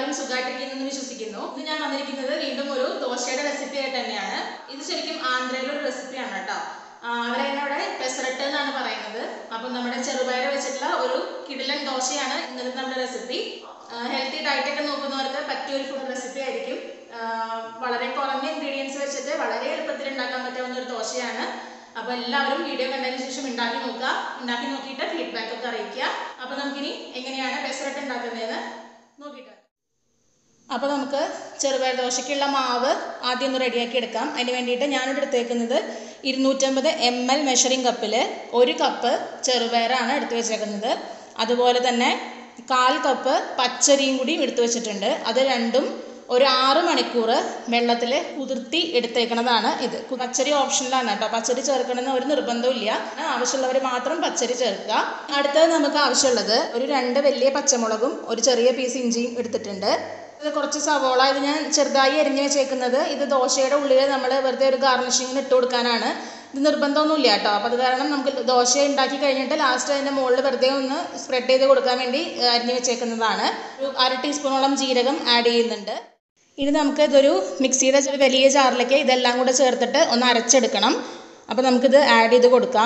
എല്ലാവരും സുഖമായിട്ടിരിക്കുന്നു എന്ന് വിശ്വസിക്കുന്നു ഇത് ഞാൻ വന്നിരിക്കുന്നത് വീണ്ടും ഒരു ദോശയുടെ റെസിപ്പി ആയിട്ട് തന്നെയാണ് ഇത് ശരിക്കും ആന്ധ്രയിലെ ഒരു റെസിപ്പിയാണ് കേട്ടോ അവരെന്നെ അവിടെ പെസറട്ട് എന്നാണ് പറയുന്നത് അപ്പം നമ്മുടെ ചെറുപയർ വെച്ചിട്ടുള്ള ഒരു കിടിലൻ ദോശയാണ് ഇന്നത്തെ നമ്മുടെ റെസിപ്പി ഹെൽത്തി ഡയറ്റ് ഒക്കെ നോക്കുന്നവർക്ക് പറ്റിയ ഒരു ഫുഡ് റെസിപ്പി ആയിരിക്കും ആ, വളരെ കുറഞ്ഞ ഇൻഗ്രീഡിയൻസ് വെച്ചിട്ട് വളരെ എളുപ്പത്തിൽ ഉണ്ടാക്കാൻ പറ്റാവുന്ന ഒരു ദോശയാണ് അപ്പൊ എല്ലാവരും വീഡിയോ കണ്ടതിന് ശേഷം ഉണ്ടാക്കി നോക്കുക ഉണ്ടാക്കി നോക്കിയിട്ട് ഫീഡ്ബാക്ക് ഒക്കെ അറിയിക്കുക അപ്പൊ നമുക്കിനി എങ്ങനെയാണ് പെസറട്ട് ഉണ്ടാക്കുന്നതെന്ന് നോക്കിയിട്ട് അപ്പോൾ നമുക്ക് ചെറുപയർ ദോശയ്ക്കുള്ള മാവ് ആദ്യം ഒന്ന് റെഡിയാക്കി എടുക്കാം അതിന് വേണ്ടിയിട്ട് ഞാനിവിടെ എടുത്തേക്കുന്നത് ഇരുന്നൂറ്റമ്പത് എം എൽ മെഷറിംഗ് കപ്പിൽ ഒരു കപ്പ് ചെറുപയറാണ് എടുത്തു വെച്ചേക്കുന്നത് അതുപോലെ തന്നെ കാൽ കപ്പ് പച്ചരിയും കൂടി എടുത്തു വെച്ചിട്ടുണ്ട് അത് രണ്ടും ഒരു ആറ് മണിക്കൂർ വെള്ളത്തിൽ കുതിർത്തി എടുത്തേക്കണതാണ് ഇത് കു- പച്ചരി ഓപ്ഷനിലാണ് കേട്ടോ പച്ചരി ചേർക്കണമെന്ന് ഒരു നിർബന്ധമില്ല ആവശ്യമുള്ളവർ മാത്രം പച്ചരി ചേർക്കുക അടുത്തത് നമുക്ക് ആവശ്യമുള്ളത് ഒരു രണ്ട് വലിയ പച്ചമുളകും ഒരു ചെറിയ പീസ് ഇഞ്ചിയും എടുത്തിട്ടുണ്ട് ഇത് കുറച്ച് സവോള ഇത് ഞാൻ ചെറുതായി അരിഞ്ഞ് വെച്ചേക്കുന്നത് ഇത് ദോശയുടെ ഉള്ളിൽ നമ്മൾ വെറുതെ ഒരു ഗാർണിഷിങ്ങിന് ഇട്ട് കൊടുക്കാനാണ് ഇത് നിർബന്ധമൊന്നുമില്ല കേട്ടോ അപ്പോൾ അത് കാരണം നമുക്ക് ദോശ ഉണ്ടാക്കി കഴിഞ്ഞിട്ട് ലാസ്റ്റ് അതിൻ്റെ മുകളിൽ വെറുതെ ഒന്ന് സ്പ്രെഡ് ചെയ്ത് കൊടുക്കാൻ വേണ്ടി ഏഹ്, അരിഞ്ഞ് വെച്ചേക്കുന്നതാണ് ഒരു അര ടീസ്പൂണോളം ജീരകം ആഡ് ചെയ്യുന്നുണ്ട് ഇനി നമുക്ക് ഇതൊരു മിക്സിയുടെ ഒരു വലിയ ജാറിലേക്ക് ഇതെല്ലാം കൂടെ ചേർത്തിട്ട് ഒന്ന് അരച്ചെടുക്കണം അപ്പോൾ നമുക്കിത് ആഡ് ചെയ്ത് കൊടുക്കാം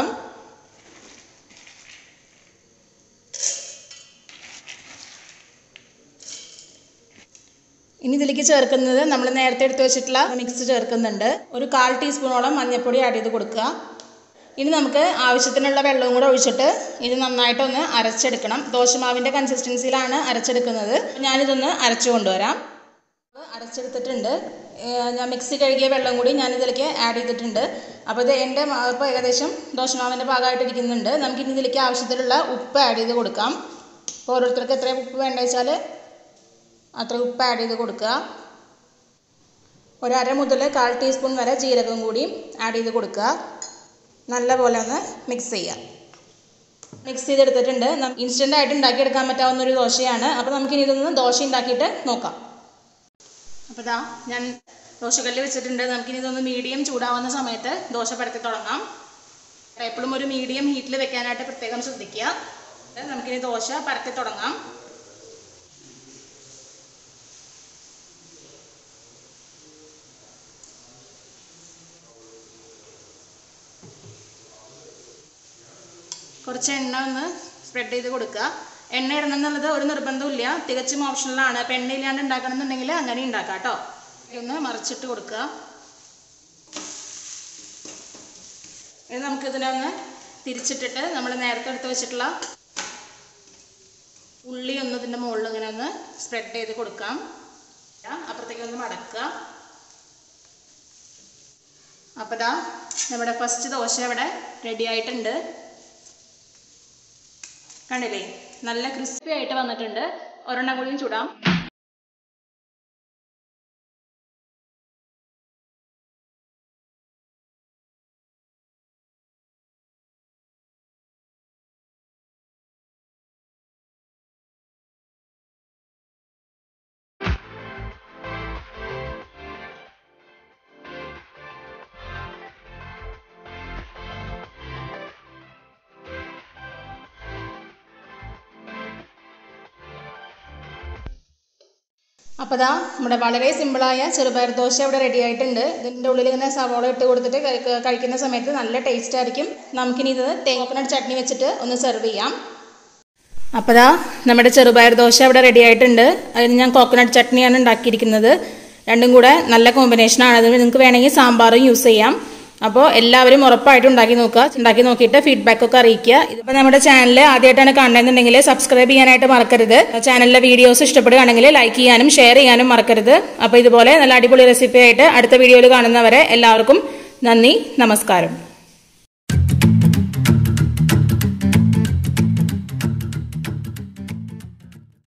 ഇനി ഇതിലേക്ക് ചേർക്കുന്നത് നമ്മൾ നേരത്തെ എടുത്ത് വെച്ചിട്ടുള്ള മിക്സ് ചേർക്കുന്നുണ്ട് ഒരു കാൽ ടീസ്പൂണോളം മഞ്ഞൾപ്പൊടി ആഡ് ചെയ്ത് കൊടുക്കുക ഇനി നമുക്ക് ആവശ്യത്തിനുള്ള വെള്ളവും കൂടെ ഒഴിച്ചിട്ട് ഇത് നന്നായിട്ടൊന്ന് അരച്ചെടുക്കണം ദോശമാവിൻ്റെ കൺസിസ്റ്റൻസിയിലാണ് അരച്ചെടുക്കുന്നത് ഞാനിതൊന്ന് അരച്ചു കൊണ്ടുവരാം അരച്ചെടുത്തിട്ടുണ്ട് ഏഹ് ഞാൻ മിക്സി കഴുകിയ വെള്ളം കൂടി ഞാൻ ഇതിലേക്ക് ആഡ് ചെയ്തിട്ടുണ്ട് അപ്പോൾ ഇത് എൻ്റെ മാവ് ഇപ്പോൾ ഏകദേശം ദോശമാവിൻ്റെ ഭാഗമായിട്ടിരിക്കുന്നുണ്ട് നമുക്കിനി ഇതിലേക്ക് ആവശ്യത്തിലുള്ള ഉപ്പ് ആഡ് ചെയ്ത് കൊടുക്കാം അപ്പോൾ ഓരോരുത്തർക്ക് എത്ര ഉപ്പ് വേണ്ടത് വെച്ചാൽ അത്ര ഉപ്പ് ആഡ് ചെയ്ത് കൊടുക്കുക ഒരു അര മുതൽ കാൽ ടീസ്പൂൺ വരെ ജീരകം കൂടി ആഡ് ചെയ്ത് കൊടുക്കുക നല്ലപോലെ ഒന്ന് മിക്സ് ചെയ്യുക മിക്സ് ചെയ്തെടുത്തിട്ടുണ്ട് ഇൻസ്റ്റൻ്റ് ആയിട്ട് ഉണ്ടാക്കിയെടുക്കാൻ പറ്റാവുന്ന ഒരു ദോശയാണ് അപ്പോൾ നമുക്കിനി ഇതൊന്ന് ദോശ ഉണ്ടാക്കിയിട്ട് നോക്കാം അപ്പോൾ ഇതാ ഞാൻ ദോശക്കല്ല് വെച്ചിട്ടുണ്ട് നമുക്കിനി ഇതൊന്ന് മീഡിയം ചൂടാവുന്ന സമയത്ത് ദോശ പരത്തി തുടങ്ങാം എപ്പോഴും ഒരു മീഡിയം ഹീറ്റിൽ വെക്കാനായിട്ട് പ്രത്യേകം ശ്രദ്ധിക്കുക നമുക്കിനി ദോശ പരത്തി തുടങ്ങാം കുറച്ച് എണ്ണ ഒന്ന് സ്പ്രെഡ് ചെയ്ത് കൊടുക്കുക എണ്ണ ഇടണം എന്നുള്ളത് ഒരു നിർബന്ധമില്ല തികച്ചും ഓപ്ഷണലാണ് അപ്പം എണ്ണ ഇല്ലാണ്ട് ഉണ്ടാക്കണം എന്നുണ്ടെങ്കിൽ അങ്ങനെ ഉണ്ടാക്കാം കേട്ടോ ഒന്ന് മറിച്ചിട്ട് കൊടുക്കുക ഇത് നമുക്കിതിനെ ഒന്ന് തിരിച്ചിട്ടിട്ട് നമ്മൾ നേരത്തെ എടുത്ത് വെച്ചിട്ടുള്ള ഉള്ളി ഒന്ന് ഇതിൻ്റെ മുകളിൽ ഇങ്ങനെ ഒന്ന് സ്പ്രെഡ് ചെയ്ത് കൊടുക്കാം അപ്പുറത്തേക്ക് ഒന്ന് മടക്കുക അപ്പോൾ ദാ നമ്മുടെ ഫസ്റ്റ് ദോശ ഇവിടെ റെഡി ആയിട്ടുണ്ട് കണ്ടില്ലേ നല്ല ക്രിസ്പി ആയിട്ട് വന്നിട്ടുണ്ട് ഒരെണ്ണം കൂടിയും ചൂടാം അപ്പോൾ ദാ നമ്മുടെ വളരെ സിമ്പിളായ ചെറുപയർ ദോശ ഇവിടെ റെഡി ആയിട്ടുണ്ട് ഇതിൻ്റെ ഉള്ളിൽ ഇങ്ങനെ സവോള ഇട്ട് കൊടുത്തിട്ട് കഴി- കഴിക്കുന്ന സമയത്ത് നല്ല ടേസ്റ്റ് ആയിരിക്കും നമുക്കിനി ഇത് കോക്കനട്ട് ചട്നി വെച്ചിട്ട് ഒന്ന് സെർവ് ചെയ്യാം അപ്പോൾ ദാ നമ്മുടെ ചെറുപയർ ദോശ ഇവിടെ റെഡി ആയിട്ടുണ്ട് അതിന് ഞാൻ കോക്കനട്ട് ചട്നിയാണ് ഉണ്ടാക്കിയിരിക്കുന്നത് രണ്ടും കൂടെ നല്ല കോമ്പിനേഷനാണ് അത് നിങ്ങൾക്ക് വേണമെങ്കിൽ സാമ്പാറും യൂസ് ചെയ്യാം അപ്പോൾ എല്ലാവരും ഉറപ്പായിട്ടും ഉണ്ടാക്കി നോക്കുക ഉണ്ടാക്കി നോക്കിയിട്ട് ഫീഡ്ബാക്ക് ഒക്കെ അറിയിക്കുക ഇതിപ്പോൾ നമ്മുടെ ചാനൽ ആദ്യമായിട്ടാണ് കാണുന്നതെന്നുണ്ടെങ്കിൽ സബ്സ്ക്രൈബ് ചെയ്യാനായിട്ട് മറക്കരുത് ചാനലിലെ വീഡിയോസ് ഇഷ്ടപ്പെടുകയാണെങ്കിൽ ലൈക്ക് ചെയ്യാനും ഷെയർ ചെയ്യാനും മറക്കരുത് അപ്പോൾ ഇതുപോലെ നല്ല അടിപൊളി റെസിപ്പി ആയിട്ട് അടുത്ത വീഡിയോയിൽ കാണുന്നവരെ എല്ലാവർക്കും നന്ദി നമസ്കാരം